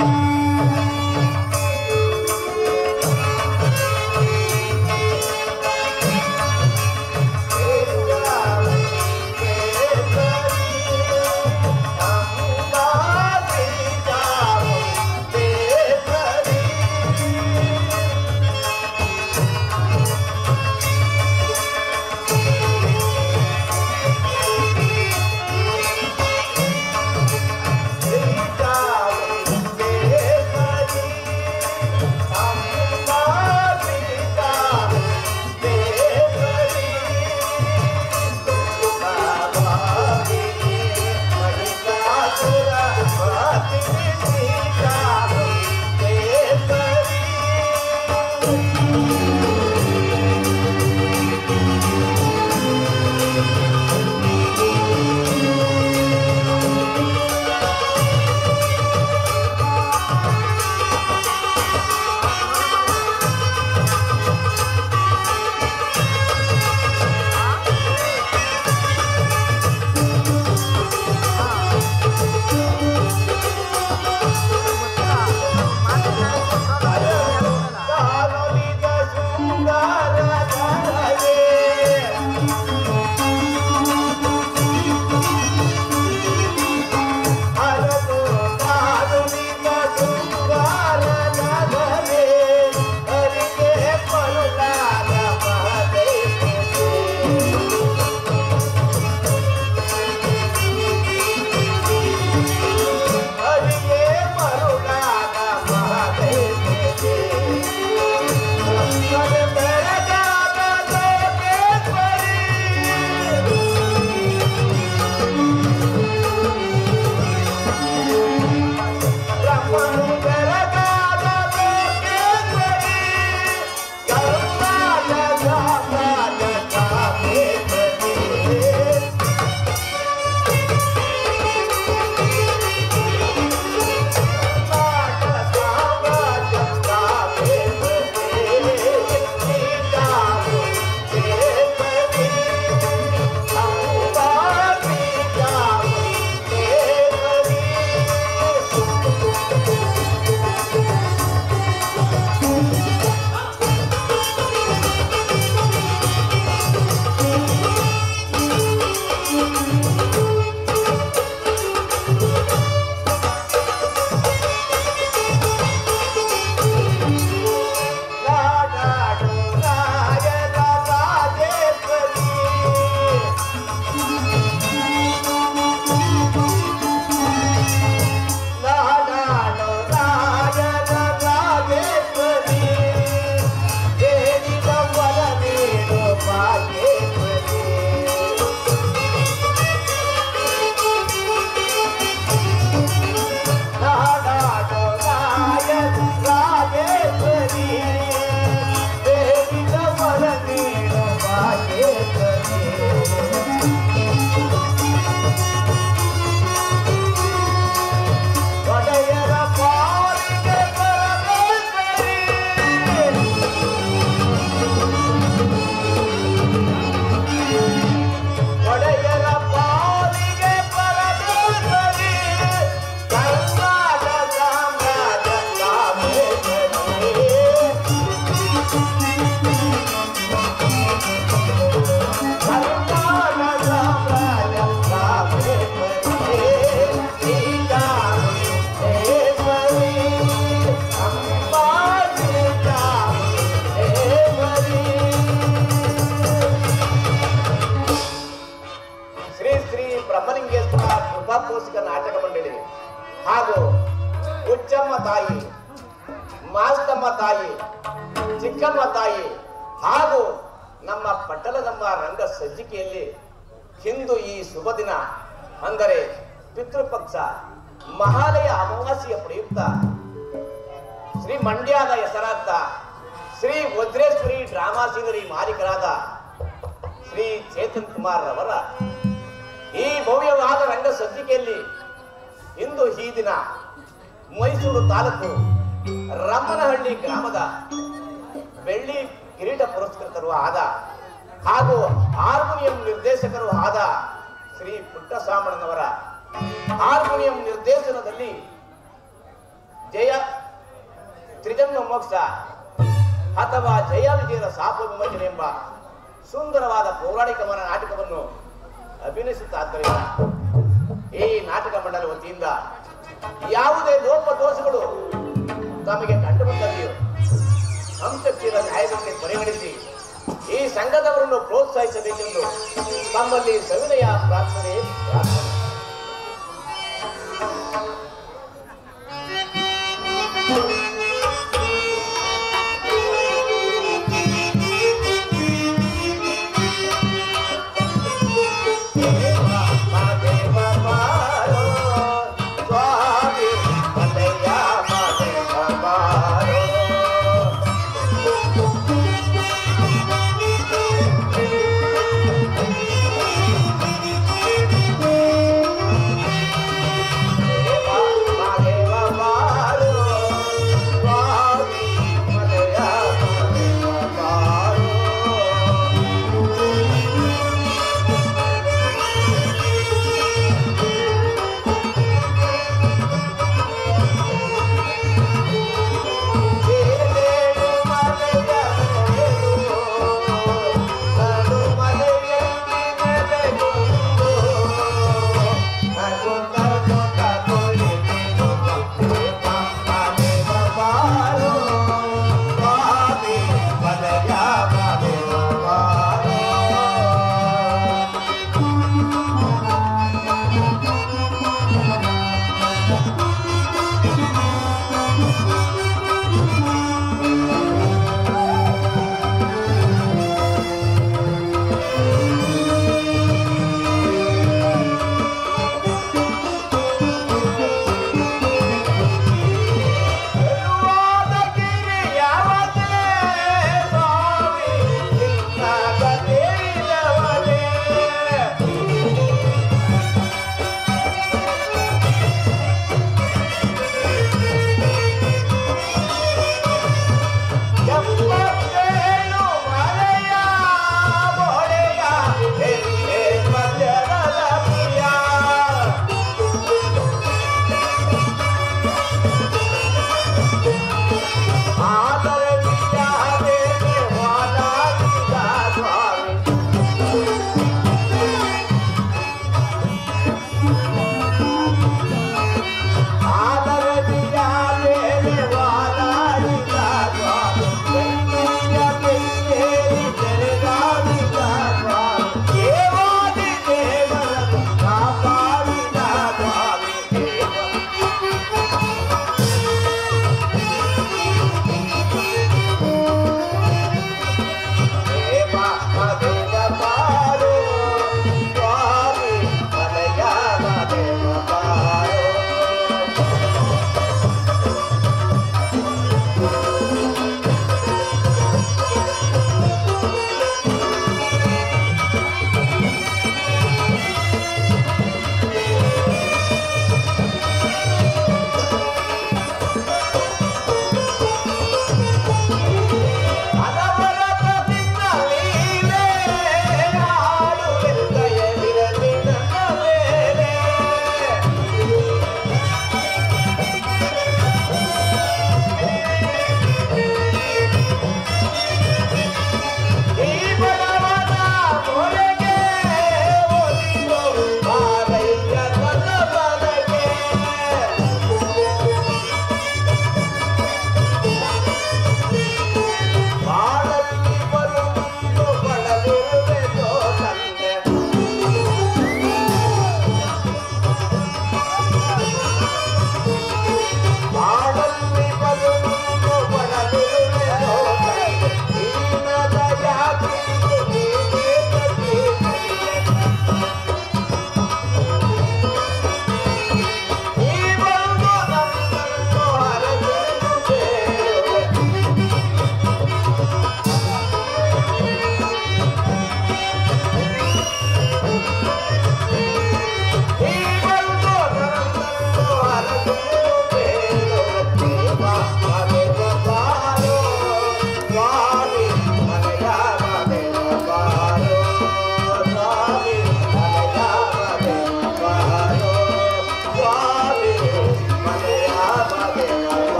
ಕೃಪಾಪೋಷಕ ನಾಟಕ ಮಂಡಳಿ ಹಾಗೂ ಉಚ್ಚಮ್ಮ ತಾಯಿ ಮಾಸ್ತಮ್ಮ ತಾಯಿ ಚಿಕ್ಕಮ್ಮ ತಾಯಿ ಹಾಗೂ ನಮ್ಮ ಪಟ್ಟಣದಮ್ಮ ರಂಗ ಸಜ್ಜಿಕೆಯಲ್ಲಿ ಹಿಂದು ಈ ಶುಭ ದಿನ ಅಂದರೆ ಪಿತೃಪಕ್ಷ ಮಹಾಲಯ ಅಮಾವಾಸ್ಯೆಯ ಪ್ರಯುಕ್ತ ಶ್ರೀ ಮಂಡ್ಯದ ಹೆಸರಾದ ಶ್ರೀ ವಜ್ರೇಶ್ವರಿ ಡ್ರಾಮಾ ಸಿಂಗರಿ ಮಾಲೀಕರಾದ ಶ್ರೀ ಚೇತನ್ ಕುಮಾರ್ ರವರ ಈ ಭವ್ಯವಾದ ರಂಗ ಸಜ್ಜಿಕೆಯಲ್ಲಿ ಇಂದು ಈ ದಿನ ಮೈಸೂರು ತಾಲೂಕು ರಮ್ಮನಹಳ್ಳಿ ಗ್ರಾಮದ ಬೆಳ್ಳಿ ಕಿರೀಟ ಪುರಸ್ಕೃತರು ಆದ ಹಾಗೂ ಹಾರ್ಮೋನಿಯಂ ನಿರ್ದೇಶಕರು ಆದ ಶ್ರೀ ಪುಟ್ಟಸಾಮಣ್ಣನವರ ಹಾರ್ಮೋನಿಯಂ ನಿರ್ದೇಶನದಲ್ಲಿ ಮೋಕ್ಷ ಅಥವಾ ಜಯ ವಿಜಯರ ಸಾಪ ವಿಮೋಚನೆ ಎಂಬ ಸುಂದರವಾದ ಪೌರಾಣಿಕ ಮನ ನಾಟಕವನ್ನು ಅಭಿನಯಿಸುತ್ತಾದ್ದರಿಂದ ಈ ನಾಟಕ ಮಂಡಳಿ ವತಿಯಿಂದ ಯಾವುದೇ ಲೋಪ ದೋಷಗಳು ತಮಗೆ ಕಂಡು ಬಂದಲ್ಲಿಯೋ ಸಂಸತ್ತಿನ ನ್ಯಾಯದಂತೆ ಪರಿಗಣಿಸಿ ಈ ಸಂಘದವರನ್ನು ಪ್ರೋತ್ಸಾಹಿಸಬೇಕೆಂದು ತಮ್ಮಲ್ಲಿ ಸವಿನಯ ಪ್ರಾರ್ಥನೆ ಪ್ರಾರ್ಥನೆ ಮಾದೇವ ಮಾರೋ, ಸ್ವಾಮಿ ಮಲ್ಲಯ್ಯ ಮಾದೇವ ಮಾರೋ. ಮಾದೇವ ಮಾರೋ, ಸ್ವಾಮಿ ಮಲ್ಲಯ್ಯ ಮಾದೇವ ಮಾರೋ.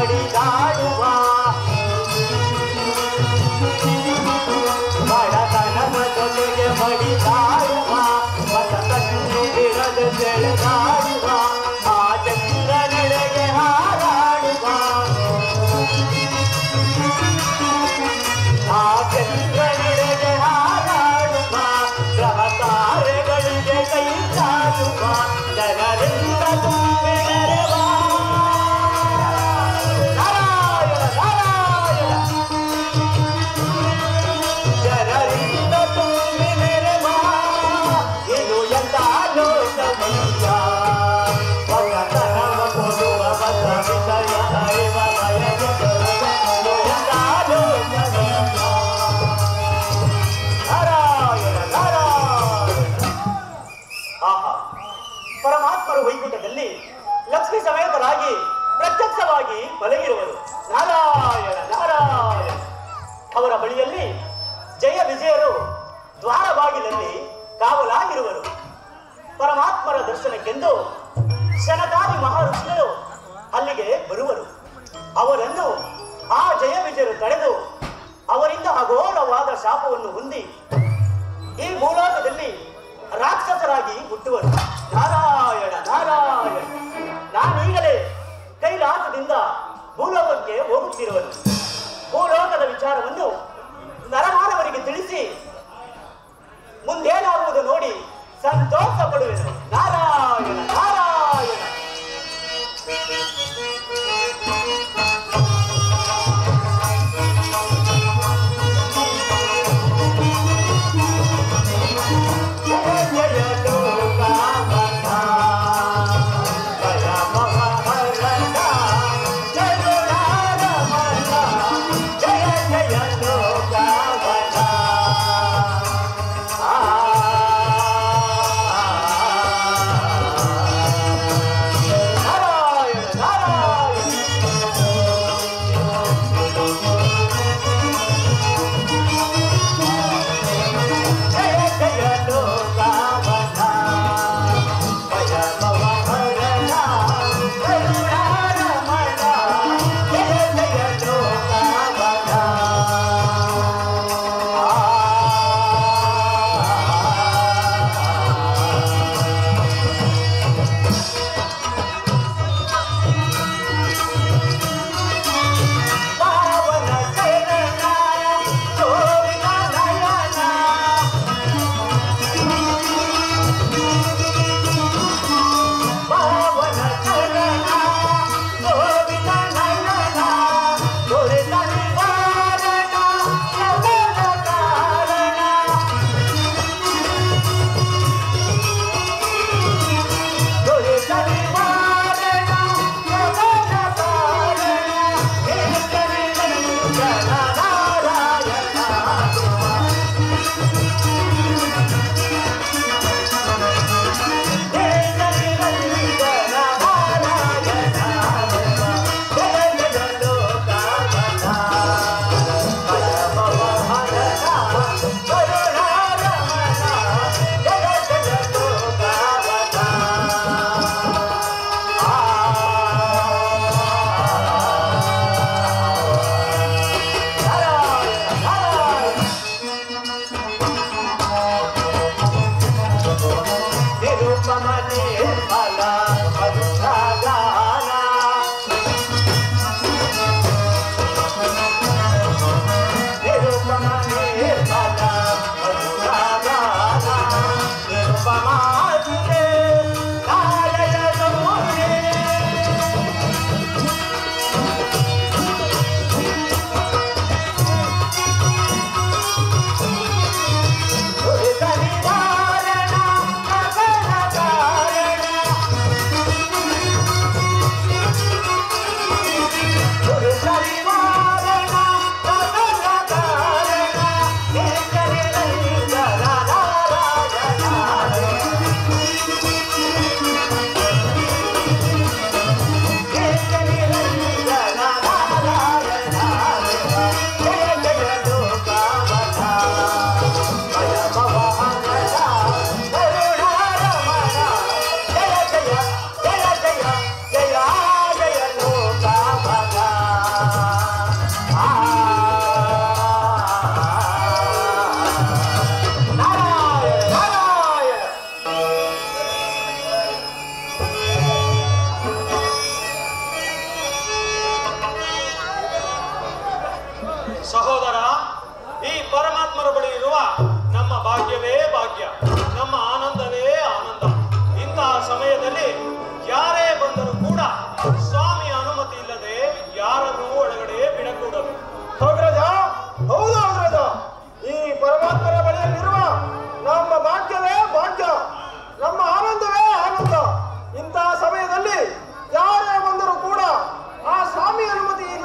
ಬಡಿದಾಡುವ ಬಡತನದ ಜೊತೆಗೆ ಬಡಿದಾಡುವ ಮತತನ್ನು ಬಿಡದ ಸೆಳೆದಾಡುವ ಆ ಚಂದ್ರನೆಡೆಗೆ ಹಾರಾಡುವ ಆ ಚಂದ್ರನೆಡೆಗೆ ಹಾರಾಡುವ ಗ್ರಹ ತಾರೆಗಳಿಗೆ ಕೈ ಚಾಚುವ ಜನರಿಂದ ತುಂಬಿ ನೆರೆವ ನಾರಾಯಣ ನಾರಾಯಣ ಜನರಿಂದ ತುಂಬಿ ನೆರೆವ ಇದು ಎಂತ ಲೋಕಮಂತ ಹೊಸತನವ ಕೊಡುವ ಹೊಸ ವಿಷಯ ಅರಿವ ಬಯಕೆ ತರುವ ಇದು ಎಂತ ಲೋಕಮಂತ ನಾರಾಯಣ ನಾರಾಯಣ ಆಹಾ ಪರಮಾತ್ಮರು ವೈಕುಂಠದಲ್ಲಿ ಲಕ್ಷ್ಮಿ ಸಮೇತರಾಗಿ ಪ್ರತ್ಯಕ್ಷವಾಗಿ ಮಲಗಿರುವರು ನಾರಾಯಣ ನಾರಾಯಣ ಅವರ ಬಳಿಯಲ್ಲಿ ಜಯ ವಿಜಯರು ದ್ವಾರ ಬಾಗಿಲಲ್ಲಿ ಕಾವಲಾಗಿರುವರು ಪರಮಾತ್ಮರ ದರ್ಶನಕ್ಕೆಂದು ಶನಕಾದಿ ಮಹಾಋಷಿಗಳು ಅಲ್ಲಿಗೆ ಬರುವರು ಅವರನ್ನು ಆ ಜಯ ವಿಜಯರು ತಡೆದು ಅವರಿಂದ ಅಘೋರವಾದ ಶಾಪವನ್ನು ಹೊಂದಿ ಈ ಭೂಲೋಕದಲ್ಲಿ ರಾಕ್ಷಸರಾಗಿ ಹುಟ್ಟುವರು ನಾರಾಯಣ ನಾರಾಯಣ ನಾನೀಗಲೇ ಕೈಲಾಸದಿಂದ ಭೂಲೋಕಕ್ಕೆ ಹೋಗುತ್ತಿರುವನು ಭೂಲೋಕದ ವಿಚಾರವನ್ನು ನರಮಾನವರಿಗೆ ತಿಳಿಸಿ ಮುಂದೇನಾಗುವುದು ನೋಡಿ ಸಂತೋಷ ಪಡುವೆನು ನಾರಾಯಣ ನಾರಾಯಣ ಜಯ ಜಯ ಲೋಕಾವತ ಜಯ ಮಹಾರಣ ಜರುಳಾರಮಣ ಜಯ ಜಯ ಲೋಕಾವತ ಆ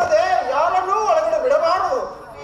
ಅಲ್ಲದೆ ಯಾರನ್ನೂ ಒಳಗಡೆ ಬಿಡಬಾರದು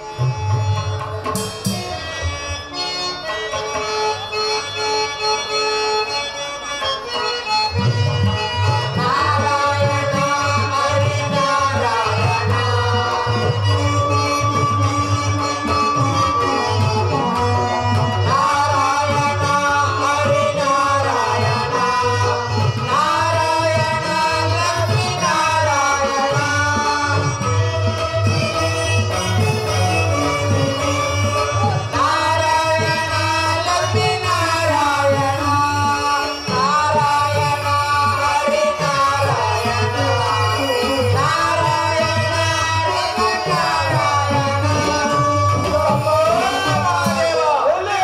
ಎಲ್ಲಿ?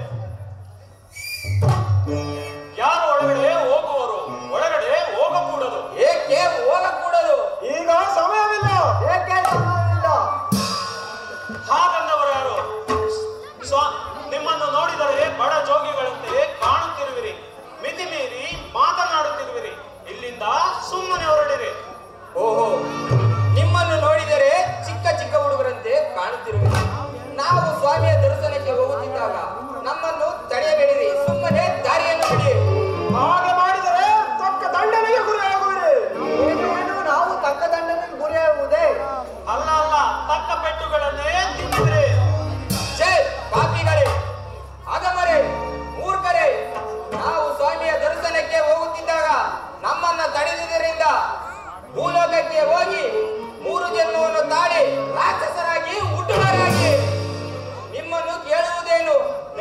ಯಾರು ಒಳಗಡೆ ಹೋಗುವರು ಒಳಗಡೆ ಹೋಗಕೂಡದು ಏಕೆ ಹೋಗಕೂಡದು ಈಗ ಸಮಯವಿಲ್ಲ ಏಕೆ ಸಮಯವಿಲ್ಲ ಹಾಗಂದವರು ಯಾರು ಸ್ವ ನಿಮ್ಮನ್ನು ನೋಡಿದರೆ ಬಡ ಜೋಗಿಗಳಂತೆ ಕಾಣುತ್ತಿರುವಿರಿ ಮಿತಿ ಮೀರಿ ಮಾತನಾಡುತ್ತಿರುವಿರಿ ಇಲ್ಲಿಂದ ಸುಮ್ಮನೆ ಹೊರಡಿರಿ ಓಹೋ ನಿಮ್ಮನ್ನು ನೋಡಿದರೆ ಚಿಕ್ಕ ಚಿಕ್ಕ ಹುಡುಗರಂತೆ ಕಾಣುತ್ತಿರುವೆ ನಾವು ಸ್ವಾಮಿಯ ದರ್ಶನಕ್ಕೆ ಹೋಗುತ್ತಿದ್ದಾಗ ನಮ್ಮನ್ನು ತಡೆಯಬೇಡಿರಿ ಸುಮ್ಮನೆ ದಾರಿಯನ್ನು ಬಿಡಿ ಹಾಗೆ ಮಾಡಿದರೆ ತಕ್ಕ ದಂಡನೆಗೆ ಗುರಿಯಾಗುವಿರಿ ನಾವು ತಕ್ಕ ದಂಡನೆಗೆ ಗುರಿಯಾಗುವುದೇ ಅಲ್ಲ ಅಲ್ಲ ತಕ್ಕ ಪೆಟ್ಟುಗಳನ್ನೇ ತಿನ್ನಿದ್ರಿ ಜೈ ಪಾಪಿಗಳೇ ಅಗಮರೇ ಮೂರ್ಖರೇ ನಾವು ಸ್ವಾಮಿಯ ದರ್ಶನಕ್ಕೆ ಹೋಗುತ್ತಿದ್ದಾಗ ನಮ್ಮನ್ನ ತಡೆದಿದ್ದರಿಂದ ಭೂಲೋಕಕ್ಕೆ ಹೋಗಿ ಮೂರು ಜನ್ಮವನ್ನು ತಾಳಿ ರಾಕ್ಷಸರಾಗಿ ಹುಟ್ಟುವರಾಗಿ ನಿಮ್ಮನ್ನು ಕೇಳುವುದೇನು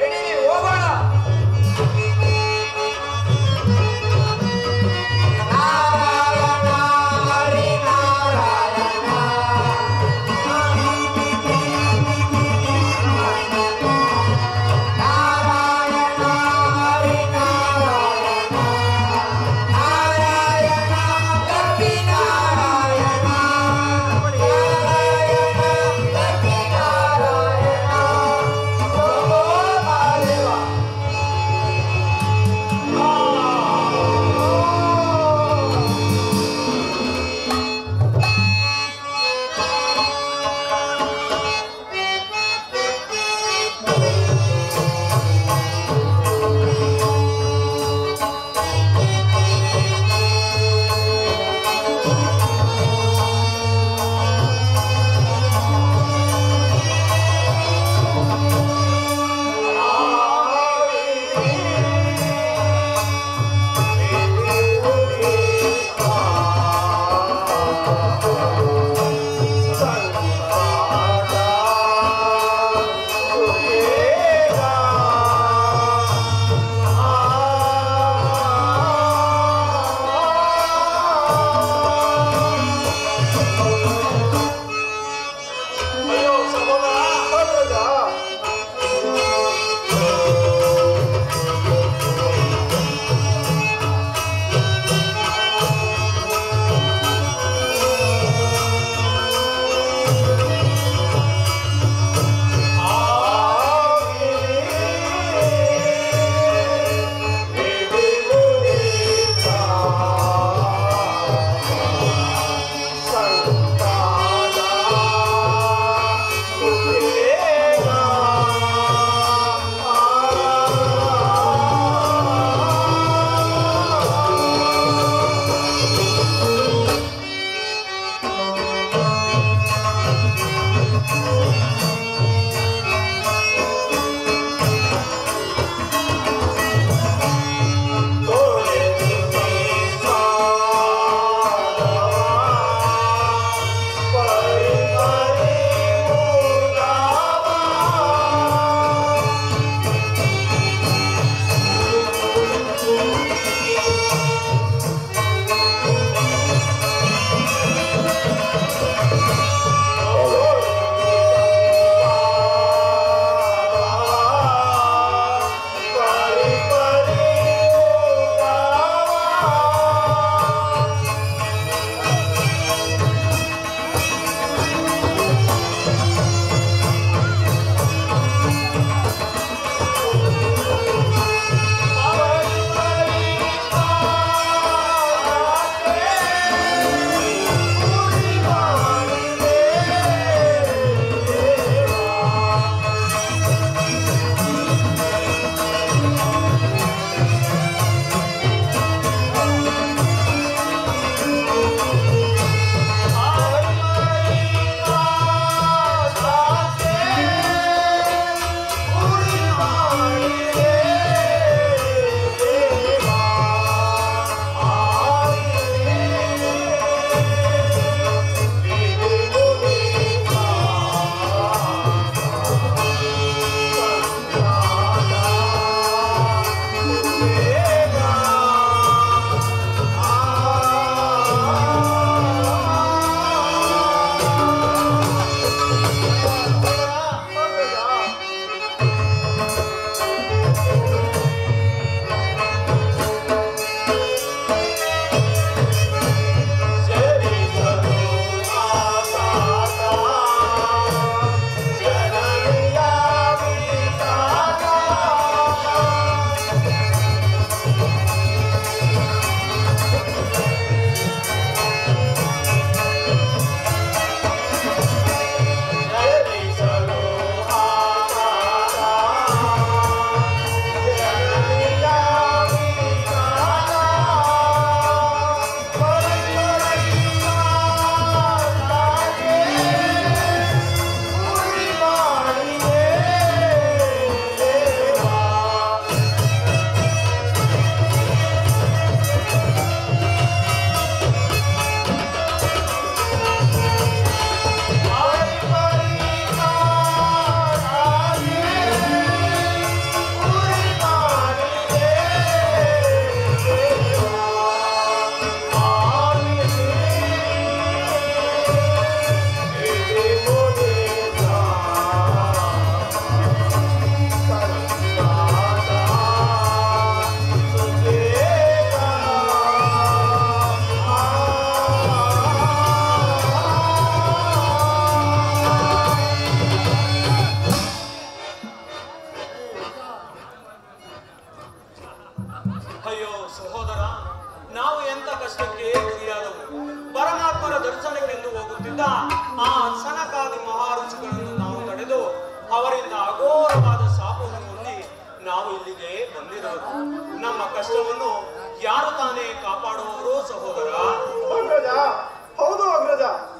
ಸಹೋದರ ನಾವು ಎಂತ ಕಷ್ಟಕ್ಕೆ ಗುರಿಯಾದವು ಪರಮಾತ್ಮರ ದರ್ಶನಕ್ಕೆಂದು ಹೋಗುತ್ತಿದ್ದ ಆ ಸನಕಾದಿ ಮಹಾರುಷಿಗಳನ್ನು ನಾವು ತಡೆದು ಅವರಿಂದ ಅಘೋರವಾದ ಶಾಪವನ್ನು ಹೊಂದಿ ನಾವು ಇಲ್ಲಿಗೆ ಬಂದಿರೋದು ನಮ್ಮ ಕಷ್ಟವನ್ನು ಯಾರು ತಾನೇ ಕಾಪಾಡುವವರು ಸಹೋದರ ಅಗ್ರಜ ಹೌದು ಅಗ್ರಜ